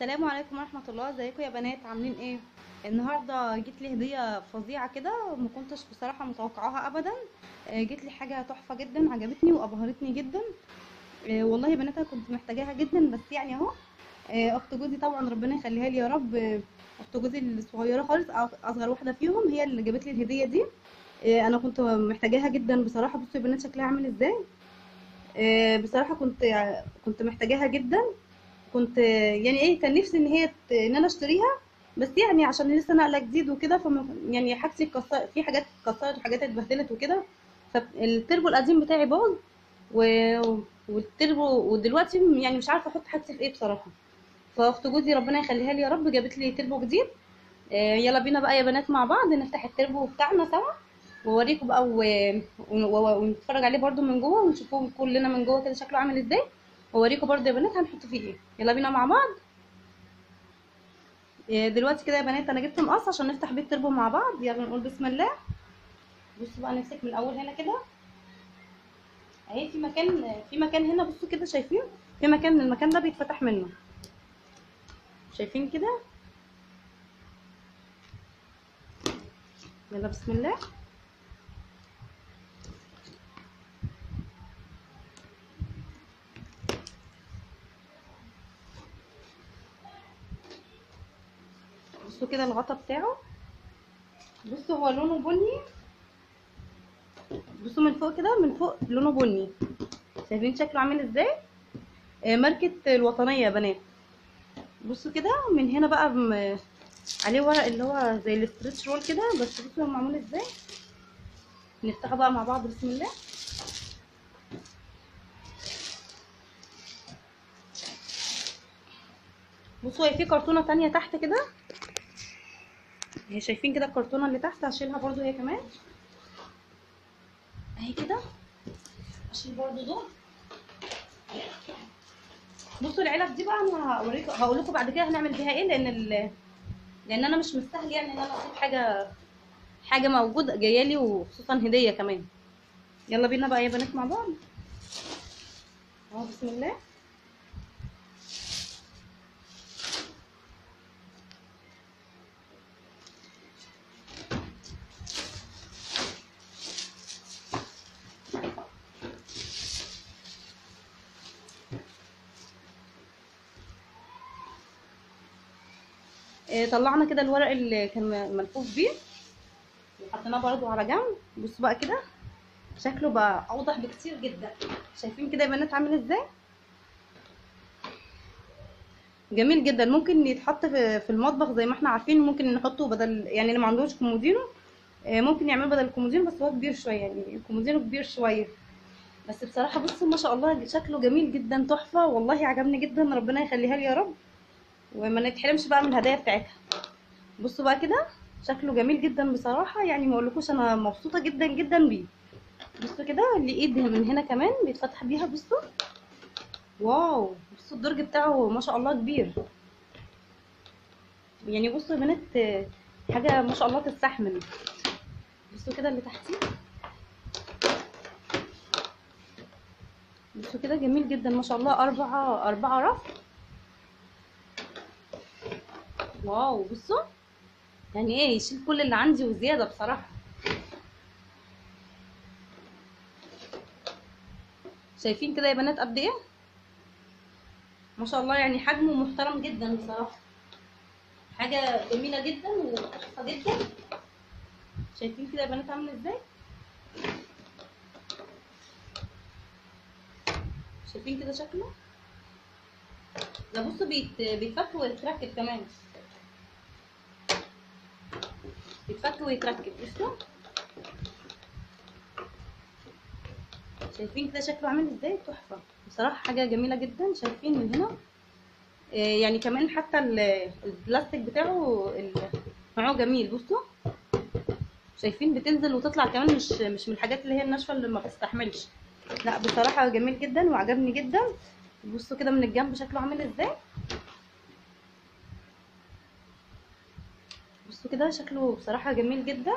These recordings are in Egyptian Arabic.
السلام عليكم ورحمة الله ازيكم يا بنات عاملين ايه النهاردة جيت لي هدية فظيعة كده ما كنتش بصراحة متوقعاها ابدا آه، جيت لي حاجة تحفة جدا عجبتني وابهرتني جدا آه، والله يا بنات أنا كنت محتاجاها جدا بس يعني اهو آه، اخت جوزي طبعا ربنا يخليها لي يا رب آه، اخت جوزي الصغيرة خالص أص- اصغر واحدة فيهم هي اللي جابت لي الهدية دي آه، انا كنت محتاجاها جدا بصراحة بصوا يا بنات شكلها عامل ازاي آه، بصراحة كنت كنت محتاجاها جدا كنت يعني ايه كان نفسي ان هي ت- ان انا اشتريها بس يعني عشان لسه نقله جديد وكده فما يعني حاجتي اتكسرت في حاجات اتكسرت وحاجات اتبهدلت وكده فالتربو القديم بتاعي باظ و... والتربو ودلوقتي يعني مش عارفه احط حاجتي في ايه بصراحه فاخت جوزي ربنا يخليها لي يا رب جابت لي تربو جديد آه، يلا بينا بقى يا بنات مع بعض نفتح التربو بتاعنا سوا واوريكم بقى و... و... و... ونتفرج عليه برضو من جوه ونشوفه كلنا من جوه كده شكله عامل ازاي واوريكم برضو يا بنات هنحط فيه ايه يلا بينا مع بعض إيه دلوقتي كده يا بنات انا جبت مقص عشان نفتح بيه التربو مع بعض يلا نقول بسم الله بصوا بقى نمسك من الاول هنا كده اهي في مكان في مكان هنا بصوا كده شايفين في مكان المكان ده بيتفتح منه شايفين كده يلا بسم الله بصوا كده الغطا بتاعه بصوا هو لونه بني بصوا من فوق كده من فوق لونه بني شايفين شكله عامل ازاي آه، ماركة الوطنية يا بنات بصوا كده من هنا بقى م- عليه ورق اللي هو زي الاسترتش رول كده بس بصوا هو معمول ازاي نفتحه بقى مع بعض بسم الله بصوا هي في كرتونة تانية تحت كده هي شايفين كده الكرتونة اللي تحت هشيلها برضو هي كمان اهي كده اشيل برضو دول بصوا العلب دي بقى انا هوريكم هقول لكم بعد كده هنعمل بيها ايه لان ال... لان انا مش مستاهل يعني ان انا اسيب حاجه حاجه موجوده جايه لي وخصوصا هديه كمان يلا بينا بقى يا بنات مع بعض اهو بسم الله آه، طلعنا كده الورق اللي كان ملفوف بيه وحطيناه برضو على جنب بصوا بقى كده شكله بقى اوضح بكتير جدا شايفين كده يا بنات عامل ازاي جميل جدا ممكن يتحط في في المطبخ زي ما احنا عارفين ممكن نحطه بدل يعني اللي ما عندوش كومودينو آه، ممكن يعمله بدل الكومودينو بس هو كبير شويه يعني الكومودينو كبير شويه بس بصراحه بصوا ما شاء الله شكله جميل جدا تحفه والله عجبني جدا ربنا يخليها لي يا رب وما نتحرمش بقى من الهدايا بتاعتها بصوا بقى كده شكله جميل جدا بصراحه يعني ما اقولكوش انا مبسوطه جدا جدا بيه بصوا كده الايد من هنا كمان بيتفتح بيها بصوا واو بصوا الدرج بتاعه ما شاء الله كبير يعني بصوا يا بنات آه، حاجه ما شاء الله تستحمل بصوا كده اللي تحتيه بصوا كده جميل جدا ما شاء الله أربعة أربعة رف واو بصوا يعني ايه يشيل كل اللي عندي وزيادة بصراحة شايفين كده يا بنات قد ايه ما شاء الله يعني حجمه محترم جدا بصراحة حاجة جميلة جدا وتحفة جدا شايفين كده يا بنات عامل ازاي شايفين كده شكله ده بصوا بيت... بيتفك ويتركب كمان بيتفك ويتركب بصوا شايفين كده شكله عامل ازاي تحفه بصراحه حاجه جميله جدا شايفين من هنا آه، يعني كمان حتى ال- البلاستيك بتاعه ال- نوعه جميل بصوا شايفين بتنزل وتطلع كمان مش مش من الحاجات اللي هي الناشفه اللي ما بتستحملش لا بصراحه جميل جدا وعجبني جدا بصوا كده من الجنب شكله عامل ازاي بصوا كده شكله بصراحه جميل جدا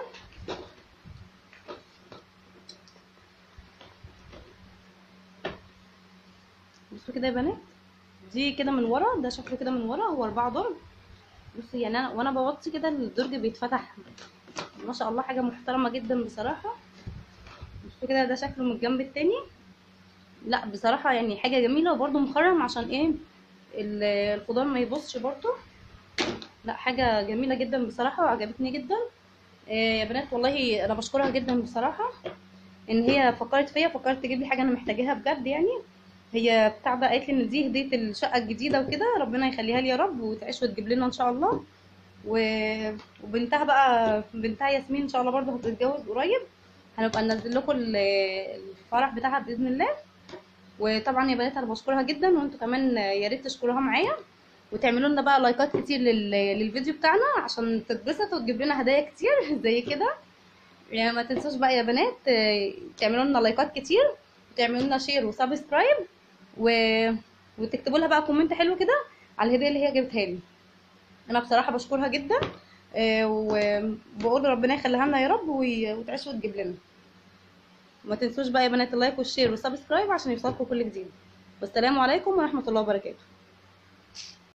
بصوا كده يا بنات دي كده من ورا ده شكله كده من ورا هو اربعة درج بصي يعني انا وانا بوطي كده الدرج بيتفتح ما شاء الله حاجه محترمه جدا بصراحه بصوا كده ده شكله من الجنب التاني لا بصراحه يعني حاجه جميله وبرده مخرم عشان ايه ال- الخضار ما يبصش برده لا حاجه جميله جدا بصراحه وعجبتني جدا إيه يا بنات والله انا بشكرها جدا بصراحه ان هي فكرت فيا فكرت تجيب لي حاجه انا محتاجاها بجد يعني هي بتاع بقى قالت لي ان دي هديه الشقه الجديده وكده ربنا يخليها لي يا رب وتعيش وتجيب لنا ان شاء الله و... وبنتها بقى بنتها ياسمين ان شاء الله برضه هتتجوز قريب هنبقى ننزل لكم ال- الفرح بتاعها باذن الله وطبعا يا بنات انا بشكرها جدا وانتوا كمان يا ريت تشكروها معايا وتعملوا لنا بقى لايكات كتير لل... للفيديو بتاعنا عشان تتبسطوا وتجيب لنا هدايا كتير زي كده يعني ما تنسوش بقى يا بنات آه، تعملوا لنا لايكات كتير وتعملوا لنا شير وسبسكرايب و... وتكتبوا لها بقى كومنت حلو كده على الهديه اللي هي جابتها لي انا بصراحه بشكرها جدا آه، وبقول ربنا يخليها لنا يا رب وي- وتعيش وتجيب لنا ما تنسوش بقى يا بنات اللايك والشير والسبسكرايب عشان يوصلكم كل جديد والسلام عليكم ورحمه الله وبركاته